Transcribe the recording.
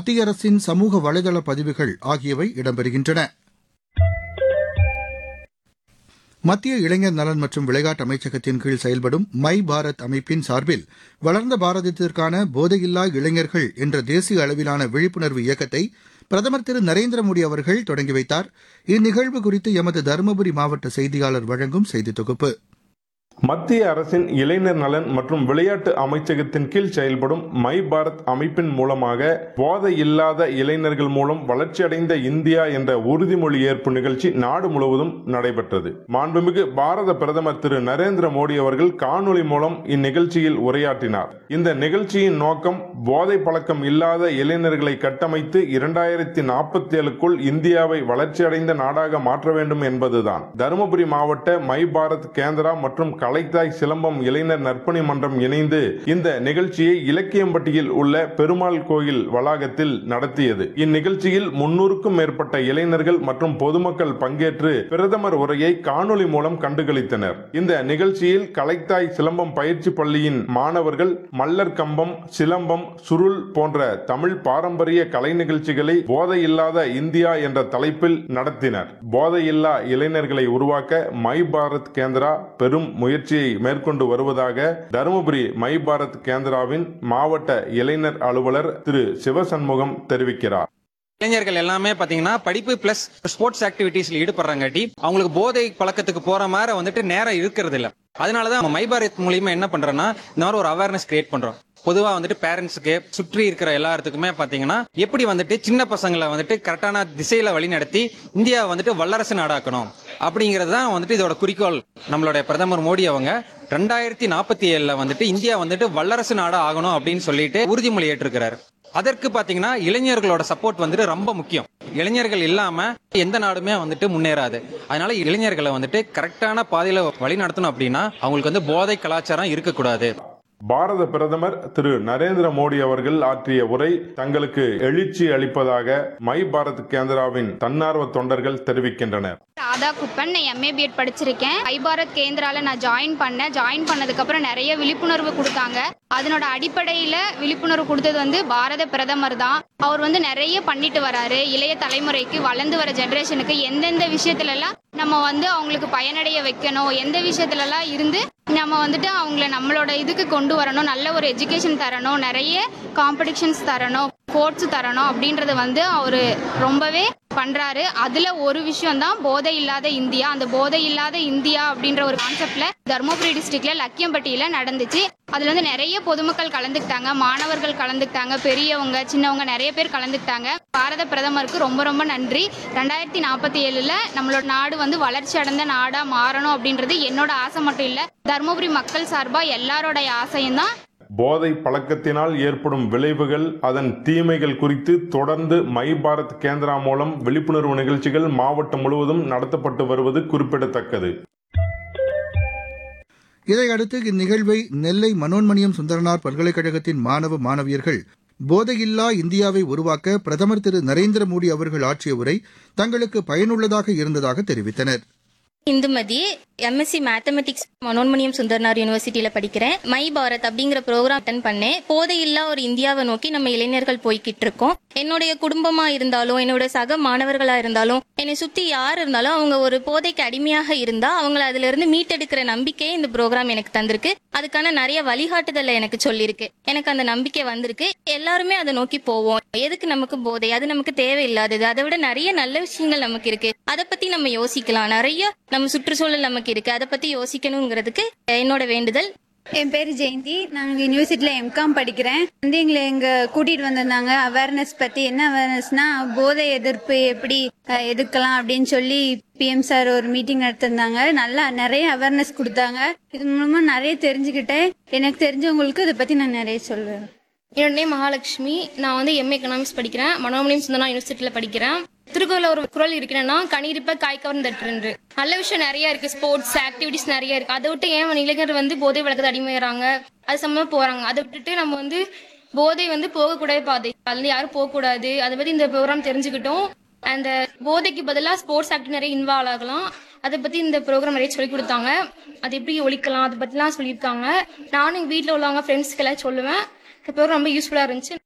மத்திய அரசின் சமூக வலைதள பதிவுகள் ஆகியவை இடம்பெறுகின்றன மத்திய இளைஞர் நலன் மற்றும் விளையாட்டு அமைச்சகத்தின் கீழ் செயல்படும் மை பாரத் அமைப்பின் சார்பில் வளர்ந்த பாரதத்திற்கான போதையில்லா இளைஞர்கள் என்ற தேசிய அளவிலான விழிப்புணர்வு இயக்கத்தை பிரதமர் திரு நரேந்திர மோடி அவர்கள் தொடங்கி வைத்தார் இந்நிகழ்வு குறித்து எமது தருமபுரி மாவட்ட செய்தியாளர் வழங்கும் செய்தித் தொகுப்பு மத்திய அரசின் இளைஞர் நலன் மற்றும் விளையாட்டு அமைச்சகத்தின் கீழ் செயல்படும் மை பாரத் அமைப்பின் மூலமாக போதை இல்லாத இளைஞர்கள் மூலம் வளர்ச்சியடைந்த இந்தியா என்ற உறுதிமொழி ஏற்பு நிகழ்ச்சி நாடு முழுவதும் நடைபெற்றது மாண்புமிகு பாரத பிரதமர் திரு நரேந்திர மோடி அவர்கள் காணொலி மூலம் இந்நிகழ்ச்சியில் உரையாற்றினார் இந்த நிகழ்ச்சியின் நோக்கம் போதை பழக்கம் இல்லாத இளைஞர்களை கட்டமைத்து இரண்டாயிரத்தி நாற்பத்தி ஏழுக்குள் இந்தியாவை வளர்ச்சியடைந்த நாடாக மாற்ற வேண்டும் என்பதுதான் தருமபுரி மாவட்ட மை பாரத் கேந்திரா மற்றும் கலைத்தாய் சிலம்பம் இளைஞர் நற்பணி மன்றம் இணைந்து இந்த நிகழ்ச்சியை இலக்கியம்பட்டியில் உள்ள பெருமாள் கோயில் வளாகத்தில் நடத்தியது இந்நிகழ்ச்சியில் முன்னூறுக்கும் மேற்பட்ட இளைஞர்கள் மற்றும் பொதுமக்கள் பங்கேற்று பிரதமர் உரையை காணொலி மூலம் கண்டுகளித்தனர் இந்த நிகழ்ச்சியில் கலைத்தாய் சிலம்பம் பயிற்சி பள்ளியின் மாணவர்கள் மல்லர் கம்பம் சிலம்பம் சுருள் போன்ற தமிழ் பாரம்பரிய கலை நிகழ்ச்சிகளை போதையில்லாத இந்தியா என்ற தலைப்பில் நடத்தினர் போதையில்லா இளைஞர்களை உருவாக்க மை பாரத் கேந்திரா பெரும் முயற்சியை மேற்கொண்டு வருவதாக தருமபுரி மை பாரத் கேந்திராவின் மாவட்ட இளைஞர் அலுவலர் திரு சிவசண்முகம் தெரிவிக்கிறார் இளைஞர்கள் எல்லாமே பாத்தீங்கன்னா படிப்பு பிளஸ் ஸ்போர்ட்ஸ் ஆக்டிவிட்டீஸ்ல ஈடுபடுறாங்காட்டி அவங்களுக்கு போதை பழக்கத்துக்கு போற மாதிரி வந்துட்டு நேரம் இருக்கிறது இல்ல அதனாலதான் நம்ம மை பாரத் மூலியமா என்ன பண்றோம்னா இந்த மாதிரி ஒரு அவேர்னஸ் கிரியேட் பண்றோம் பொதுவா வந்துட்டு பேரண்ட்ஸுக்கு சுற்றி இருக்கிற எல்லாத்துக்குமே பாத்தீங்கன்னா எப்படி வந்துட்டு சின்ன பசங்களை வந்துட்டு கரெக்டான திசையில வழி நடத்தி இந்தியா வந்துட்டு வல்லரசு நாடாக்கணும் அப்படிங்கிறது தான் வந்துட்டு இதோட குறிக்கோள் நம்மளுடைய பிரதமர் மோடி அவங்க ரெண்டாயிரத்தி நாற்பத்தி ஏழுல வந்துட்டு இந்தியா வந்துட்டு வல்லரசு நாடா ஆகணும் அப்படின்னு சொல்லிட்டு உறுதிமொழி ஏற்றிருக்கிறாரு அதற்கு பாத்தீங்கன்னா இளைஞர்களோட சப்போர்ட் வந்துட்டு ரொம்ப முக்கியம் இளைஞர்கள் இல்லாம எந்த நாடுமே வந்துட்டு முன்னேறாது அதனால இளைஞர்களை வந்துட்டு கரெக்டான பாதையில வழி நடத்தணும் அப்படின்னா அவங்களுக்கு வந்து போதை கலாச்சாரம் இருக்கக்கூடாது பாரத பிரதமர் திரு நரேந்திர மோடி அவர்கள் ஆற்றிய உரை தங்களுக்கு எழுச்சி அளிப்பதாக மை பாரத் கேந்திராவின் தன்னார்வ தொண்டர்கள் தெரிவிக்கின்றனர் ராதா குப்பன் நான் எம்ஏ பிஎட் படிச்சிருக்கேன் ஐ பாரத் கேந்திரால நான் ஜாயின் பண்ணேன் ஜாயின் பண்ணதுக்கப்புறம் நிறைய விழிப்புணர்வு கொடுத்தாங்க அதனோட அடிப்படையில் விழிப்புணர்வு கொடுத்தது வந்து பாரத பிரதமர் தான் அவர் வந்து நிறைய பண்ணிட்டு வராரு இளைய தலைமுறைக்கு வளர்ந்து வர ஜெனரேஷனுக்கு எந்தெந்த விஷயத்துலலாம் நம்ம வந்து அவங்களுக்கு பயனடைய வைக்கணும் எந்த விஷயத்துலலாம் இருந்து நம்ம வந்துட்டு அவங்கள நம்மளோட இதுக்கு கொண்டு வரணும் நல்ல ஒரு எஜுகேஷன் தரணும் நிறைய காம்படிஷன்ஸ் தரணும் ஸ்போர்ட்ஸ் தரணும் அப்படின்றது வந்து அவர் ரொம்பவே பண்றாரு அதுல ஒரு விஷயம் தான் போதை இல்லாத இந்தியா அந்த போதை இல்லாத இந்தியா அப்படின்ற ஒரு கான்செப்ட்ல தருமபுரி டிஸ்ட்ரிக்ட்ல லக்கியம்பட்டியில நடந்துச்சு அதுல வந்து நிறைய பொதுமக்கள் கலந்துக்கிட்டாங்க மாணவர்கள் கலந்துக்கிட்டாங்க பெரியவங்க சின்னவங்க நிறைய பேர் கலந்துக்கிட்டாங்க பாரத பிரதமருக்கு ரொம்ப ரொம்ப நன்றி ரெண்டாயிரத்தி நாற்பத்தி ஏழுல நம்மளோட நாடு வந்து வளர்ச்சி அடைந்த நாடா மாறணும் அப்படின்றது என்னோட ஆசை மட்டும் இல்ல தருமபுரி மக்கள் சார்பா எல்லாரோடைய ஆசையும் தான் போதை பழக்கத்தினால் ஏற்படும் விளைவுகள் அதன் தீமைகள் குறித்து தொடர்ந்து மை பாரத் கேந்திரா மூலம் விழிப்புணர்வு நிகழ்ச்சிகள் மாவட்டம் முழுவதும் நடத்தப்பட்டு வருவது குறிப்பிடத்தக்கது இதையடுத்து இந்நிகழ்வை நெல்லை மனோன்மணியம் சுந்தரனார் பல்கலைக்கழகத்தின் மாணவ மாணவியர்கள் போதையில்லா இந்தியாவை உருவாக்க பிரதமர் திரு நரேந்திர மோடி அவர்கள் ஆற்றிய உரை தங்களுக்கு பயனுள்ளதாக இருந்ததாக தெரிவித்தனர் இந்துமதி எம்எஸ்சி மேத்தமெட்டிக்ஸ் மனோன்மணியம் சுந்தர்னார் யூனிவர்சிட்டியில படிக்கிறேன் மை பாரத் அப்படிங்கிற ப்ரோக்ராம் அட்டன் பண்ணேன் போதையில்லா ஒரு இந்தியாவை நோக்கி நம்ம இளைஞர்கள் போய்கிட்டு இருக்கோம் என்னுடைய குடும்பமா இருந்தாலும் என்னோட சக மாணவர்களா இருந்தாலும் என்னை சுத்தி யார் இருந்தாலும் அவங்க ஒரு போதைக்கு அடிமையாக இருந்தா அவங்கள அதுல இருந்து மீட்டெடுக்கிற நம்பிக்கையை இந்த ப்ரோக்ராம் எனக்கு தந்திருக்கு அதுக்கான நிறைய வழிகாட்டுதலை எனக்கு சொல்லியிருக்கு எனக்கு அந்த நம்பிக்கை வந்திருக்கு எல்லாருமே அதை நோக்கி போவோம் எதுக்கு நமக்கு போதை அது நமக்கு தேவையில்லாதது அதை விட நிறைய நல்ல விஷயங்கள் நமக்கு இருக்கு அதை பத்தி நம்ம யோசிக்கலாம் நிறைய நம்ம சுற்றுச்சூழல் நமக்கு இருக்கு அதை பத்தி யோசிக்கணுங்கிறதுக்கு என்னோட வேண்டுதல் என் பேர் ஜெயந்தி நான் யூனிவர்சிட்டியில் எம்காம் படிக்கிறேன் வந்து எங்களை எங்க கூட்டிட்டு வந்திருந்தாங்க அவேர்னஸ் பத்தி என்ன அவேர்னஸ்னா போதை எதிர்ப்பு எப்படி அஹ், எதிர்க்கலாம் அப்படின்னு சொல்லி பிஎம் சார் ஒரு மீட்டிங் நடத்திருந்தாங்க நல்லா நிறைய அவேர்னஸ் கொடுத்தாங்க இது மூலமா நிறைய தெரிஞ்சுக்கிட்டேன் எனக்கு தெரிஞ்சவங்களுக்கு இதை பத்தி நான் நிறைய சொல்லுவேன் என்னோட நேம் மகாலட்சுமி நான் வந்து எம்ஏ எக்கனாமிக்ஸ் படிக்கிறேன் மனோமணியம் சுந்தரா யூனிவர்சிட்டியில் படிக்கிறேன் திருக்குறள் ஒரு குரல் இருக்கிறேன்னா கணிருப்ப காய்கவர்ந்து தட்டுன்று நல்ல விஷயம் நிறைய இருக்கு ஸ்போர்ட்ஸ் ஆக்டிவிட்டிஸ் நிறைய இருக்கு அதை விட்டு ஏன் இளைஞர் வந்து போதை வழக்கத்தை அடிமையாறாங்க அது சம்மந்தமா போறாங்க அதை விட்டுட்டு நம்ம வந்து போதை வந்து போகக்கூடாது பாதை அதுல இருந்து யாரும் போகக்கூடாது அதை பத்தி இந்த ப்ரோக்ராம் தெரிஞ்சுக்கிட்டோம் அந்த போதைக்கு பதிலாக ஸ்போர்ட்ஸ் ஆக்டிவ் நிறைய இன்வால்வ் ஆகலாம் அதை பத்தி இந்த ப்ரோக்ராம் நிறைய சொல்லி கொடுத்தாங்க அது எப்படி ஒழிக்கலாம் அதை பத்திலாம் சொல்லியிருக்காங்க நானும் எங்கள் வீட்டில் உள்ளவங்க ஃப்ரெண்ட்ஸ்க்கு எல்லாம் சொல்லுவேன் இந்த ப்ரோக்ராம் ரொம்ப யூஸ்ஃபுல்லாக இருந்துச்சு